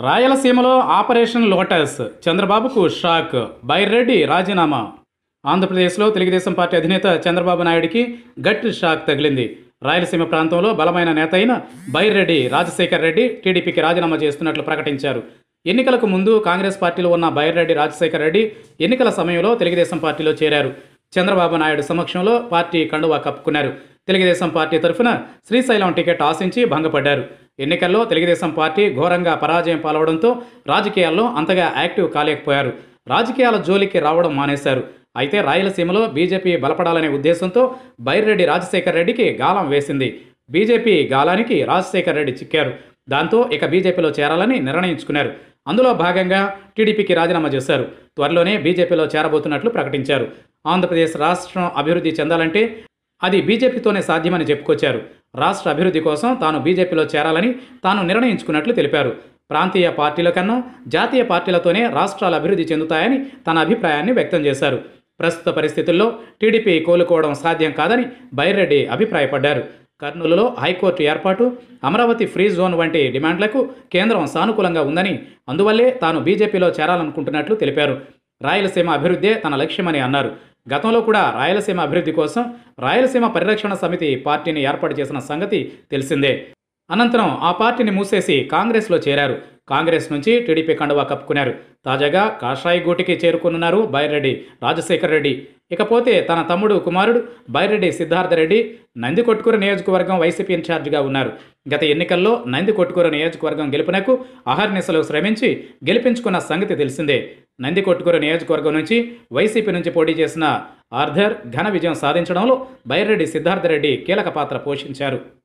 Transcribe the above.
రాయలసీమలో operation lotus చంద్రబాబుకు shock Byreddy రాజీనామా ఆంధ్రప్రదేశ్లో తెలుగుదేశం పార్టీ అధినేత చంద్రబాబు నాయుడికి గట్టి షాక్ తగిలింది రాయలసీమ ప్రాంతంలో బలమైన నేత అయిన బైరెడ్డి రాజశేఖర్ రెడ్డి టీడీపీకి రాజీనామా చేస్తున్నట్లు ప్రకటించారు ఎన్నికలకు ముందు కాంగ్రెస్ పార్టీలో ఉన్న బైరెడ్డి రాజశేఖర్ రెడ్డి ఎన్నికల సమయంలో తెలుగుదేశం పార్టీలో చేరారు చంద్రబాబు నాయుడు సమక్షంలో పార్టీ కండువా కప్పుకున్నారు తెలుగుదేశం పార్టీ తరఫున శ్రీశైలం టికెట్ ఆశించి భంగపడ్డారు ఎన్నికల్లో తెలుగుదేశం పార్టీ ఘోరంగా పరాజయం పాలవడంతో రాజకీయాల్లో అంతగా యాక్టివ్ కాలేకపోయారు రాజకీయాల జోలికి రావడం మానేశారు అయితే రాయలసీమలో బీజేపీ బలపడాలనే ఉద్దేశంతో బైరెడ్డి రాజశేఖర్ రెడ్డికి గాలం వేసింది బీజేపీ గాలానికి రాజశేఖర్ రెడ్డి చిక్కారు దాంతో ఇక బీజేపీలో చేరాలని నిర్ణయించుకున్నారు అందులో భాగంగా టీడీపీకి రాజీనామా చేశారు త్వరలోనే బీజేపీలో చేరబోతున్నట్లు ప్రకటించారు ఆంధ్రప్రదేశ్ రాష్ట్రం అభివృద్ధి చెందాలంటే అది బీజేపీతోనే సాధ్యమని చెప్పుకొచ్చారు రాష్ట్ర అభివృద్ధి కోసం తాను బీజేపీలో చేరాలని తాను నిర్ణయించుకున్నట్లు తెలిపారు ప్రాంతీయ పార్టీల కన్నా జాతీయ పార్టీలతోనే రాష్ట్రాలు అభివృద్ధి చెందుతాయని తన అభిప్రాయాన్ని వ్యక్తం చేశారు ప్రస్తుత పరిస్థితుల్లో టీడీపీ కోలుకోవడం సాధ్యం కాదని బైరెడ్డి అభిప్రాయపడ్డారు కర్నూలులో హైకోర్టు ఏర్పాటు అమరావతి ఫ్రీ జోన్ వంటి డిమాండ్లకు కేంద్రం సానుకూలంగా ఉందని అందువల్లే తాను బీజేపీలో చేరాలనుకుంటున్నట్లు తెలిపారు రాయలసీమ అభివృద్ధే తన లక్ష్యమని అన్నారు గతంలో కూడా రాయలసీమ అభివృద్ధి కోసం రాయలసీమ పరిరక్షణ సమితి పార్టీని ఏర్పాటు చేసిన సంగతి తెలిసిందే అనంతరం ఆ పార్టీని మూసేసి కాంగ్రెస్లో చేరారు కాంగ్రెస్ నుంచి టీడీపీ కండువా కప్పుకున్నారు తాజాగా కాషాయి గూటికి చేరుకున్నారు బైరెడ్డి రాజశేఖర్ రెడ్డి ఇకపోతే తన తమ్ముడు కుమారుడు బైరెడ్డి సిద్ధార్థ రెడ్డి నంది కొట్టుకూరు నియోజకవర్గం వైసీపీ ఇన్ఛార్జిగా ఉన్నారు గత ఎన్నికల్లో నంది కొట్టుకూరు నియోజకవర్గం గెలుపునకు అహర్నిశలు శ్రమించి గెలిపించుకున్న సంగతి తెలిసిందే నంది కొట్టుకూరు నియోజకవర్గం నుంచి వైసీపీ నుంచి పోటీ చేసిన ఆర్థర్ ఘన విజయం సాధించడంలో బైరెడ్డి సిద్ధార్థ రెడ్డి కీలక పాత్ర పోషించారు